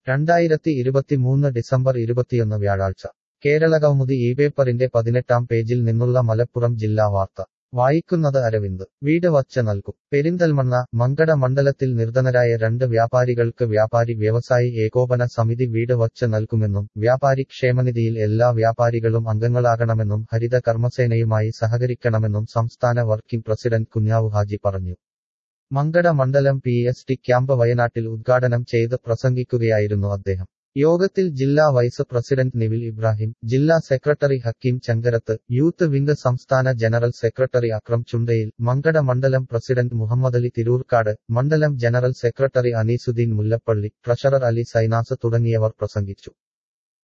രണ്ടായിരത്തി ഇരുപത്തിമൂന്ന് ഡിസംബർ ഇരുപത്തിയൊന്ന് വ്യാഴാഴ്ച കേരളകൗമുദി ഈ പേപ്പറിന്റെ പതിനെട്ടാം പേജിൽ നിന്നുള്ള മലപ്പുറം ജില്ലാ വാർത്ത വായിക്കുന്നത് അരവിന്ദ് വീട് വച്ച് നൽകും പെരിന്തൽമണ്ണ മങ്കട മണ്ഡലത്തിൽ നിർധനരായ രണ്ട് വ്യാപാരികൾക്ക് വ്യാപാരി വ്യവസായി ഏകോപന സമിതി വീട് വച്ച് നൽകുമെന്നും വ്യാപാരി ക്ഷേമനിധിയിൽ എല്ലാ വ്യാപാരികളും അംഗങ്ങളാകണമെന്നും ഹരിത കർമ്മസേനയുമായി സഹകരിക്കണമെന്നും സംസ്ഥാന വർക്കിംഗ് പ്രസിഡന്റ് കുഞ്ഞാവു ഹാജി പറഞ്ഞു മങ്കട മണ്ഡലം പി എസ് ടി ക്യാമ്പ് വയനാട്ടിൽ ഉദ്ഘാടനം ചെയ്ത് പ്രസംഗിക്കുകയായിരുന്നു അദ്ദേഹം യോഗത്തിൽ ജില്ലാ വൈസ് പ്രസിഡന്റ് നിവിൽ ഇബ്രാഹിം ജില്ലാ secretary Hakeem Chankarath youth wing സംസ്ഥാന ജനറൽ സെക്രട്ടറി അക്രം ചുണ്ടയിൽ മങ്കട മണ്ഡലം പ്രസിഡന്റ് മുഹമ്മദലി തിരൂർക്കാട് മണ്ഡലം general secretary Aneesuddin Mullappally treasurer Ali Sainas തുടങ്ങിയവർ പ്രസംഗിച്ചു